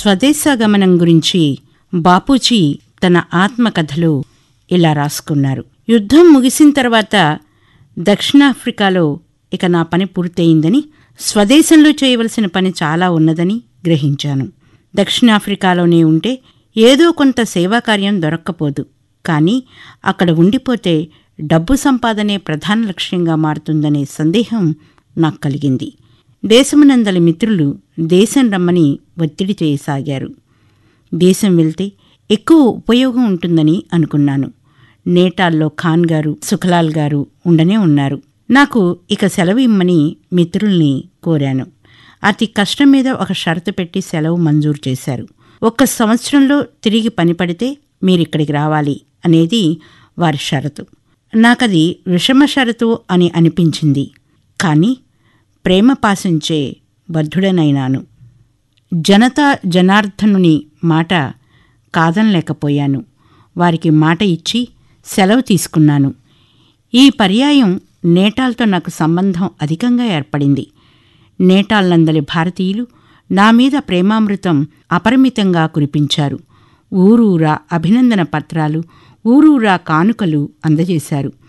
స్వదేశగమనం గురించి బాపూజీ తన ఆత్మకథలో ఇలా రాసుకున్నారు యుద్ధం ముగిసిన తర్వాత దక్షిణాఫ్రికాలో ఇక నా పని పూర్తయిందని స్వదేశంలో చేయవలసిన పని చాలా ఉన్నదని గ్రహించాను దక్షిణాఫ్రికాలోనే ఉంటే ఏదో కొంత సేవాకార్యం దొరక్కపోదు కానీ అక్కడ ఉండిపోతే డబ్బు సంపాదనే ప్రధాన లక్ష్యంగా మారుతుందనే సందేహం నాకు కలిగింది దేశమునందలి మిత్రులు దేశం రమ్మని ఒత్తిడి చేయసాగారు దేశం వెళ్తే ఎక్కువ ఉపయోగం ఉంటుందని అనుకున్నాను నేటాల్లో ఖాన్ గారు సుఖలాల్ గారు ఉండనే ఉన్నారు నాకు ఇక సెలవు ఇమ్మని మిత్రుల్ని కోరాను అతి కష్టం మీద ఒక షరతు పెట్టి సెలవు మంజూరు చేశారు ఒక్క సంవత్సరంలో తిరిగి పని పడితే మీరిక్కడికి రావాలి అనేది వారి షరతు నాకది విషమ షరతు అని అనిపించింది కానీ ప్రేమ పాసించే బద్ధుడనైనాను జనతా జనార్దనుని మాట కాదనలేకపోయాను వారికి మాట ఇచ్చి సెలవు తీసుకున్నాను ఈ పర్యాయం నేటాల్తో నాకు సంబంధం అధికంగా ఏర్పడింది నేటాల్నందలి భారతీయులు నా మీద ప్రేమామృతం అపరిమితంగా కురిపించారు ఊరూరా అభినందన పత్రాలు ఊరూరా కానుకలు అందజేశారు